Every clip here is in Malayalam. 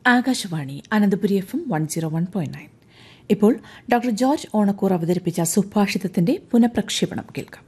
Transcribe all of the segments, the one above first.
Akashvani Ananthapuri F M one zero one point nine ഇപ്പോൾ ഡോക്ടർ ജോർജ് ഓണക്കൂർ അവതരിപ്പിച്ച സുഭാഷിതത്തിന്റെ പുനഃപ്രക്ഷേപണം കേൾക്കാം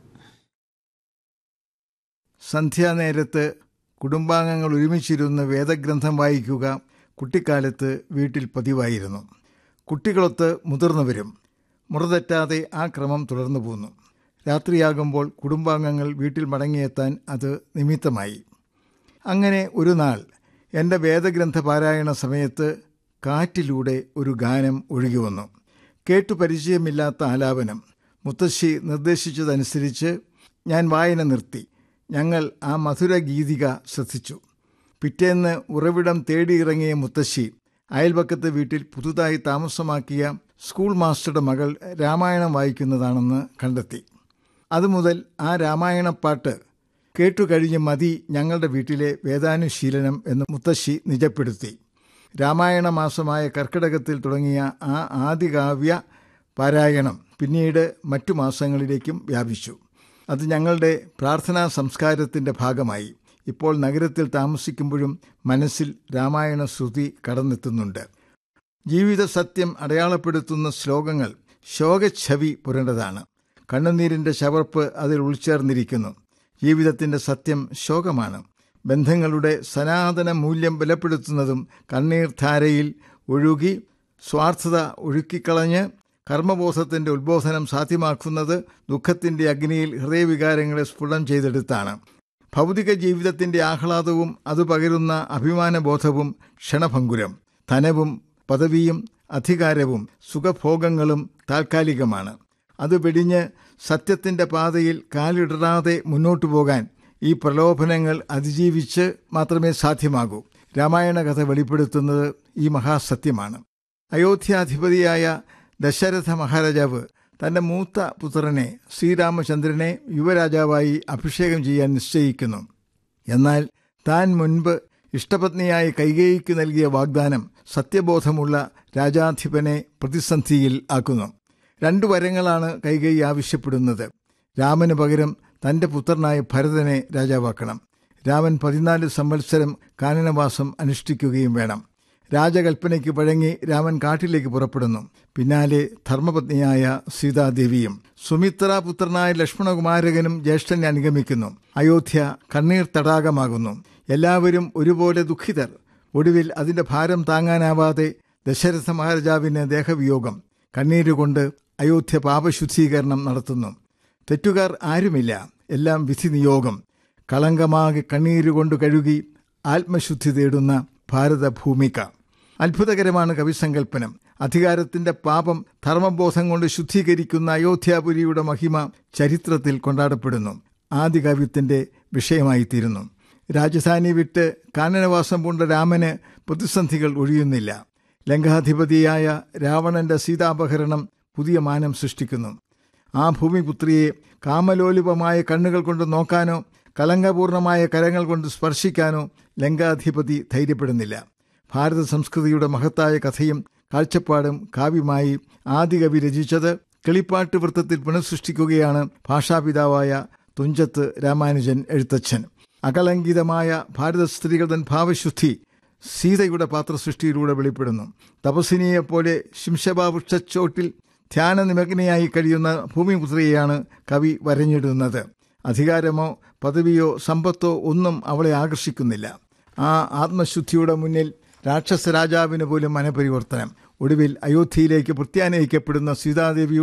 സന്ധ്യാനേരത്ത് കുടുംബാംഗങ്ങൾ ഒരുമിച്ചിരുന്ന് വേദഗ്രന്ഥം വായിക്കുക കുട്ടിക്കാലത്ത് വീട്ടിൽ പതിവായിരുന്നു കുട്ടികളൊത്ത് മുതിർന്നവരും മുറതെറ്റാതെ ആ ക്രമം തുടർന്നു പോന്നു രാത്രിയാകുമ്പോൾ കുടുംബാംഗങ്ങൾ വീട്ടിൽ മടങ്ങിയെത്താൻ അത് നിമിത്തമായി അങ്ങനെ ഒരു നാൾ എൻ്റെ വേദഗ്രന്ഥ പാരായണ സമയത്ത് കാറ്റിലൂടെ ഒരു ഗാനം ഒഴുകി വന്നു കേട്ടു പരിചയമില്ലാത്ത ആലാപനം മുത്തശ്ശി നിർദ്ദേശിച്ചതനുസരിച്ച് ഞാൻ വായന നിർത്തി ഞങ്ങൾ ആ മധുര ഗീതിക ശ്രദ്ധിച്ചു പിറ്റേന്ന് ഉറവിടം തേടിയിറങ്ങിയ മുത്തശ്ശി അയൽപക്കത്തെ വീട്ടിൽ പുതുതായി താമസമാക്കിയ സ്കൂൾ മാസ്റ്ററുടെ മകൾ രാമായണം വായിക്കുന്നതാണെന്ന് കണ്ടെത്തി അതുമുതൽ ആ രാമായണപ്പാട്ട് കേട്ടുകഴിഞ്ഞ് മതി ഞങ്ങളുടെ വീട്ടിലെ വേദാനുശീലനം എന്ന് മുത്തശ്ശി നിജപ്പെടുത്തി രാമായണ മാസമായ കർക്കിടകത്തിൽ തുടങ്ങിയ ആ ആദികാവ്യ പാരായണം പിന്നീട് മറ്റു മാസങ്ങളിലേക്കും വ്യാപിച്ചു അത് ഞങ്ങളുടെ പ്രാർത്ഥനാ സംസ്കാരത്തിൻ്റെ ഭാഗമായി ഇപ്പോൾ നഗരത്തിൽ താമസിക്കുമ്പോഴും മനസ്സിൽ രാമായണ ശ്രുതി കടന്നെത്തുന്നുണ്ട് ജീവിത സത്യം അടയാളപ്പെടുത്തുന്ന ശ്ലോകങ്ങൾ ശോകച്ഛവി പുരണ്ടതാണ് കണ്ണുനീരിൻ്റെ ചവർപ്പ് അതിൽ ഉൾച്ചേർന്നിരിക്കുന്നു ജീവിതത്തിൻ്റെ സത്യം ശോകമാണ് ബന്ധങ്ങളുടെ സനാതന മൂല്യം ബലപ്പെടുത്തുന്നതും കണ്ണീർധാരയിൽ ഒഴുകി സ്വാർത്ഥത ഒഴുക്കിക്കളഞ്ഞ് കർമ്മബോധത്തിൻ്റെ ഉത്ബോധനം സാധ്യമാക്കുന്നത് ദുഃഖത്തിൻ്റെ അഗ്നിയിൽ ഹൃദയവികാരങ്ങളെ സ്ഫുടം ചെയ്തെടുത്താണ് ഭൗതിക ജീവിതത്തിൻ്റെ ആഹ്ലാദവും അത് പകരുന്ന അഭിമാനബോധവും ക്ഷണഭങ്കുരം ധനവും പദവിയും അധികാരവും സുഖഭോഗങ്ങളും താൽക്കാലികമാണ് അത് വെടിഞ്ഞ് സത്യത്തിൻ്റെ പാതയിൽ കാലിടറാതെ മുന്നോട്ടു പോകാൻ ഈ പ്രലോഭനങ്ങൾ അതിജീവിച്ച് മാത്രമേ സാധ്യമാകൂ രാമായണ കഥ വെളിപ്പെടുത്തുന്നത് ഈ മഹാസത്യമാണ് അയോധ്യാധിപതിയായ ദശരഥ മഹാരാജാവ് തൻ്റെ മൂത്ത പുത്രനെ ശ്രീരാമചന്ദ്രനെ യുവരാജാവായി അഭിഷേകം ചെയ്യാൻ നിശ്ചയിക്കുന്നു എന്നാൽ താൻ മുൻപ് ഇഷ്ടപത്നിയായ കൈകേയിക്ക് നൽകിയ വാഗ്ദാനം സത്യബോധമുള്ള രാജാധിപനെ പ്രതിസന്ധിയിൽ ആക്കുന്നു രണ്ടു വരങ്ങളാണ് കൈകേയി ആവശ്യപ്പെടുന്നത് രാമന് പകരം തൻ്റെ പുത്രനായ ഭരതനെ രാജാവാക്കണം രാമൻ പതിനാല് സംവത്സരം കാനനവാസം അനുഷ്ഠിക്കുകയും വേണം രാജകൽപ്പനയ്ക്ക് വഴങ്ങി രാമൻ കാട്ടിലേക്ക് പുറപ്പെടുന്നു പിന്നാലെ ധർമ്മപത്നിയായ സീതാദേവിയും സുമിത്ര പുത്രനായ ലക്ഷ്മണകുമാരകനും ജ്യേഷ്ഠനെ അനുഗമിക്കുന്നു അയോധ്യ കണ്ണീർ തടാകമാകുന്നു എല്ലാവരും ഒരുപോലെ ദുഃഖിതർ ഒടുവിൽ അതിന്റെ ഭാരം താങ്ങാനാവാതെ ദശരഥ മഹാരാജാവിന് ദേഹവിയോഗം കണ്ണീരുകൊണ്ട് അയോധ്യ പാപശുദ്ധീകരണം നടത്തുന്നു തെറ്റുകാർ ആരുമില്ല എല്ലാം വിധി നിയോഗം കളങ്കമാകെ കണ്ണീരുകൊണ്ട് കഴുകി ആത്മശുദ്ധി തേടുന്ന ഭാരതഭൂമിക അത്ഭുതകരമാണ് കവിസങ്കല്പനം അധികാരത്തിന്റെ പാപം ധർമ്മബോധം കൊണ്ട് ശുദ്ധീകരിക്കുന്ന അയോധ്യാപുരിയുടെ മഹിമ ചരിത്രത്തിൽ കൊണ്ടാടപ്പെടുന്നു ആദികാവ്യത്തിന്റെ വിഷയമായിത്തീരുന്നു രാജധാനി വിട്ട് കാനനവാസം പൂണ്ട രാമന് പ്രതിസന്ധികൾ ഒഴിയുന്നില്ല ലങ്കാധിപതിയായ രാവണന്റെ സീതാപഹരണം പുതിയ മാനം സൃഷ്ടിക്കുന്നു ആ ഭൂമിപുത്രിയെ കാമലോലുപമായ കണ്ണുകൾ കൊണ്ട് നോക്കാനോ കലങ്കപൂർണമായ കരങ്ങൾ കൊണ്ട് സ്പർശിക്കാനോ ലങ്കാധിപതി ധൈര്യപ്പെടുന്നില്ല ഭാരത സംസ്കൃതിയുടെ മഹത്തായ കഥയും കാഴ്ചപ്പാടും കാവ്യമായി ആദികവി രചിച്ചത് കിളിപ്പാട്ട് വൃത്തത്തിൽ പുനഃസൃഷ്ടിക്കുകയാണ് ഭാഷാപിതാവായ തുഞ്ചത്ത് രാമാനുജൻ എഴുത്തച്ഛൻ അകലങ്കിതമായ ഭാരത സ്ത്രീകൾ തൻ ഭാവശുദ്ധി സീതയുടെ പാത്രസൃഷ്ടിയിലൂടെ വെളിപ്പെടുന്നു തപസ്വിനിയെപ്പോലെ ശിംശഭാവൃക്ഷച്ചോട്ടിൽ ധ്യാനനിമഗ്നയായി കഴിയുന്ന ഭൂമിപുത്രിയെയാണ് കവി വരഞ്ഞിടുന്നത് അധികാരമോ പദവിയോ സമ്പത്തോ ഒന്നും അവളെ ആകർഷിക്കുന്നില്ല ആ ആത്മശുദ്ധിയുടെ മുന്നിൽ രാക്ഷസ രാജാവിന് പോലും മനപരിവർത്തനം ഒടുവിൽ അയോധ്യയിലേക്ക് പ്രത്യാനയിക്കപ്പെടുന്ന സീതാദേവി